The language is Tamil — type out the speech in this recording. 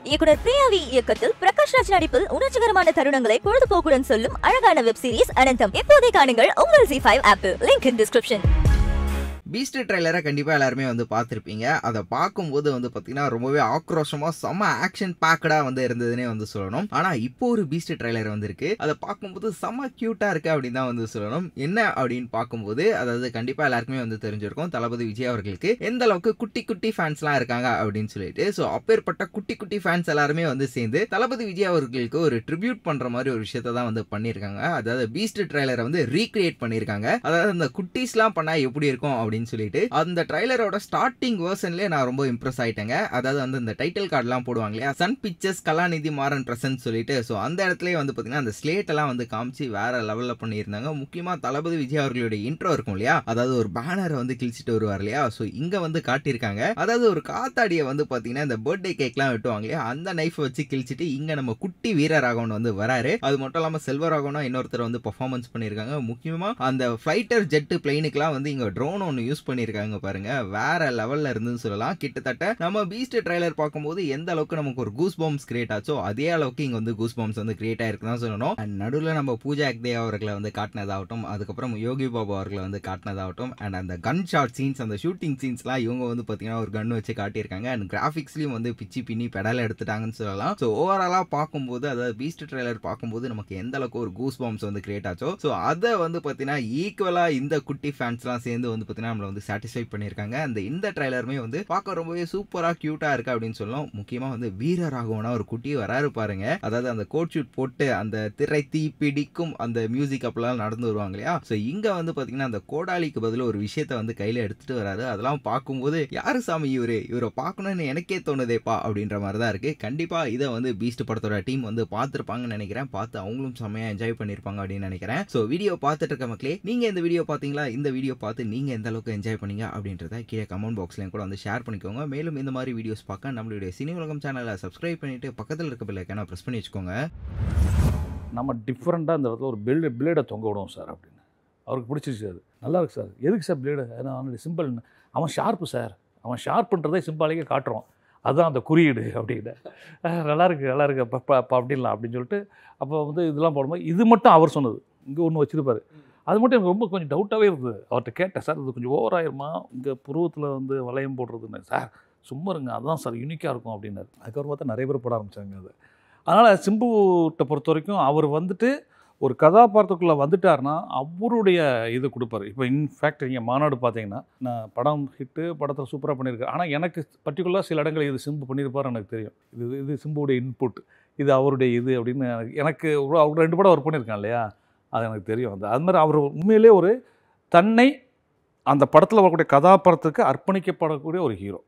இயக்குனர் பிரியாவி இயக்கத்தில் பிரகாஷ் ராஜ் நடிப்பில் உணர்ச்சிகரமான தருணங்களை பொழுதுபோக்குடன் சொல்லும் அழகான வெப் சீரிஸ் அனந்தம் இப்போதே காணுங்கள் உங்கள் ஜி ஃபைவ் ஆப்பில் லிங்க் இன் டிஸ்கிரிப்ஷன் பீஸ்ட் ட்ரைலரை கண்டிப்பாக எல்லாருமே வந்து பார்த்துருப்பீங்க அதை பார்க்கும்போது வந்து பார்த்தீங்கன்னா ரொம்பவே ஆக்ரோஷமாக செம்ம ஆக்ஷன் பேக்கடாக வந்து இருந்ததுன்னே வந்து சொல்லணும் ஆனால் இப்போ ஒரு பீஸ்ட் ட்ரைலர் வந்திருக்கு அதை பார்க்கும்போது செம்ம க்யூட்டாக இருக்கு அப்படின்னு தான் வந்து சொல்லணும் என்ன அப்படின்னு பார்க்கும்போது அதாவது கண்டிப்பாக எல்லாருக்குமே வந்து தெரிஞ்சிருக்கும் தளபதி விஜய் அவர்களுக்கு எந்த அளவுக்கு குட்டி குட்டி ஃபேன்ஸ்லாம் இருக்காங்க அப்படின்னு சொல்லிட்டு ஸோ அப்பேற்பட்ட குட்டி குட்டி ஃபேன்ஸ் எல்லாருமே வந்து சேர்ந்து தளபதி விஜய் அவர்களுக்கு ஒரு ட்ரிபியூட் பண்ணுற மாதிரி ஒரு விஷயத்தை தான் வந்து பண்ணியிருக்காங்க அதாவது பீஸ்ட் ட்ரைலரை வந்து ரீக்ரியேட் பண்ணியிருக்காங்க அதாவது அந்த குட்டீஸ்லாம் பண்ணால் எப்படி இருக்கும் அப்படின்னு சொல்லிட்டு அந்த ட்ரைலரோட ஸ்டார்டிங் வேர்ஷன்லேயே நான் ரொம்ப இம்ப்ரெஸ் ஆயிட்டேங்க அதாவது வந்து இந்த டைட்டில் கார்டெலாம் போடுவாங்க இல்லையா Sun Pictures Kalanithi Maran present சொல்லிட்டு ஸோ அந்த இடத்துலயே வந்து பார்த்தீங்கன்னா அந்த ஸ்லேட் எல்லாம் வந்து காமிச்சு வேற லெவலில் பண்ணியிருந்தாங்க முக்கியமாக தளபதி விஜய் அவர்களுடைய இன்ட்ரோ இருக்கும் இல்லையா அதாவது ஒரு பேனரை வந்து கிழிச்சிட்டு வருவார் இல்லையா ஸோ இங்கே வந்து காட்டியிருக்காங்க அதாவது ஒரு காத்தாடியை வந்து பார்த்தீங்கன்னா இந்த பர்த்டே கேக்லாம் வெட்டுவாங்க இல்லையா அந்த நைஃப் வச்சு கிழிச்சிட்டு இங்கே நம்ம குட்டி வீரராகவன் வந்து வராரு அது மட்டும் இல்லாமல் செல்வராகவனா இன்னொருத்தர் வந்து பர்ஃபார்மன்ஸ் பண்ணியிருக்காங்க முக்கியமாக அந்த ஃப்ளைட்டர் ஜெட்டு பிளைனுக்குலாம் வந்து இங்கே ட்ரோன் ஒன்று யூஸ் பண்ணியிருக்காங்க பாருங்க வேற லெவல்ல இருந்துன்னு சொல்லலாம் கிட்டத்தட்ட நம்ம பீஸ்ட் ட்ரைலர் பார்க்கும்போது எந்த அளவுக்கு நமக்கு ஒரு கூஸ் பாம்ஸ் கிரியேட் ஆச்சோ அதே அளவுக்கு இங்க வந்து கூஸ் பாம்ஸ் வந்து கிரியேட் ஆயிருக்கு தான் சொல்லணும் அண்ட் நடுவில் நம்ம பூஜா அக்தே அவர்களை வந்து காட்டினதாகட்டும் அதுக்கப்புறம் யோகி பாபு அவர்களை வந்து காட்டினதாகட்டும் அண்ட் அந்த கன் ஷாட் சீன்ஸ் அந்த ஷூட்டிங் சீன்ஸ்லாம் இவங்க வந்து பார்த்தீங்கன்னா ஒரு கன் வச்சு காட்டியிருக்காங்க அண்ட் கிராஃபிக்ஸ்லையும் வந்து பிச்சி பின்னி பெடல் எடுத்துட்டாங்கன்னு சொல்லலாம் ஸோ ஓவராலாக பார்க்கும்போது அதாவது பீஸ்ட் ட்ரைலர் பார்க்கும்போது நமக்கு எந்த அளவுக்கு ஒரு கூஸ் பாம்ஸ் வந்து கிரியேட் ஆச்சோ ஸோ அதை வந்து பார்த்தீங்கன்னா ஈக்குவலாக இந்த குட்டி ஃபேன்ஸ்லாம் சேர்ந்து வந்து பார்த்தீங்கன்னா நம்மளை வந்து சாட்டிஸ்ஃபை பண்ணியிருக்காங்க அந்த இந்த ட்ரைலருமே வந்து பார்க்க ரொம்பவே சூப்பராக க்யூட்டாக இருக்கு அப்படின்னு சொல்லலாம் முக்கியமாக வந்து வீரராகவனா ஒரு குட்டி வராரு பாருங்க அதாவது அந்த கோட் ஷூட் போட்டு அந்த திரை தீ பிடிக்கும் அந்த மியூசிக் அப்பெல்லாம் நடந்து வருவாங்க இல்லையா ஸோ இங்கே வந்து பார்த்தீங்கன்னா அந்த கோடாலிக்கு பதில் ஒரு விஷயத்தை வந்து கையில் எடுத்துட்டு வராரு அதெல்லாம் பார்க்கும்போது யாரு சாமி இவரு இவரை பார்க்கணும்னு எனக்கே தோணுதேப்பா அப்படின்ற மாதிரி தான் இருக்கு கண்டிப்பாக இதை வந்து பீஸ்ட் படத்தோட டீம் வந்து பார்த்துருப்பாங்கன்னு நினைக்கிறேன் பார்த்து அவங்களும் செம்மையாக என்ஜாய் பண்ணியிருப்பாங்க அப்படின்னு நினைக்கிறேன் ஸோ வீடியோ பார்த்துட்டு இருக்க மக்களே நீங்கள் இந்த வீடியோ பார்த்தீங்களா இந்த வீடியோ பார்த்து நீங்கள் எந்த அளவுக்கு என்ஜாய் பண்ணீங்க அப்படின்றத கீழே கமெண்ட் பாக்ஸ்லையும் கூட வந்து ஷேர் பண்ணிக்கோங்க மேலும் இந்த மாதிரி வீடியோஸ் பார்க்க நம்மளுடைய சினி உலகம் சேனலை சப்ஸ்கிரைப் பண்ணிட்டு பக்கத்தில் இருக்க பிள்ளைக்கான ப்ரெஸ் பண்ணி வச்சுக்கோங்க நம்ம டிஃப்ரெண்ட்டாக இந்த இடத்துல ஒரு பில்டு பிளேடை தொங்க விடுவோம் சார் அப்படின்னு அவருக்கு பிடிச்சிருச்சு அது நல்லா இருக்கு சார் எதுக்கு சார் பிளேடு அவனுடைய சிம்பிள் அவன் ஷார்ப்பு சார் அவன் ஷார்ப்புன்றதை சிம்பாலிக்கே காட்டுறோம் அதுதான் அந்த குறியீடு அப்படின்னு அஹ் நல்லா இருக்கு நல்லா இருக்கு அப்போ அப்போ அப்படின்லாம் அப்படின்னு சொல்லிட்டு அப்போ வந்து இதெல்லாம் போடும்போது இது மட்டும் அவர் சொன்னது இங்கே ஒன்று வச்சிருப்பாரு அது மட்டும் எனக்கு ரொம்ப கொஞ்சம் டவுட்டாகவே இருந்தது அவர்கிட்ட கேட்டேன் சார் இது கொஞ்சம் ஓவர் ஆயிருமா இங்கே புருவத்தில் வந்து வளையம் போடுறதுன்னு சார் சும்மா இருங்க அதுதான் சார் யூனிக்காக இருக்கும் அப்படின்னாரு அதுக்கப்புறம் பார்த்தா நிறைய பேர் போட ஆரம்பிச்சாங்க அது அதனால் சிம்புகிட்ட பொறுத்த வரைக்கும் அவர் வந்துட்டு ஒரு கதாபாத்திரத்துக்குள்ளே வந்துட்டார்னா அவருடைய இது கொடுப்பாரு இப்போ இன்ஃபேக்ட் நீங்கள் மாநாடு பார்த்தீங்கன்னா நான் படம் ஹிட்டு படத்தில் சூப்பராக பண்ணியிருக்கேன் ஆனால் எனக்கு பர்டிகுலராக சில இடங்கள் இது சிம்பு பண்ணியிருப்பாரு எனக்கு தெரியும் இது இது சிம்புடைய இன்புட் இது அவருடைய இது அப்படின்னு எனக்கு எனக்கு ஒரு- அவர் ரெண்டு படம் அவர் பண்ணியிருக்கான் இல்லையா அது எனக்கு தெரியும் அந்த அது மாதிரி அவர் உண்மையிலே ஒரு தன்னை அந்த படத்தில் வரக்கூடிய கதாபாத்திரத்துக்கு அர்ப்பணிக்கப்படக்கூடிய ஒரு ஹீரோ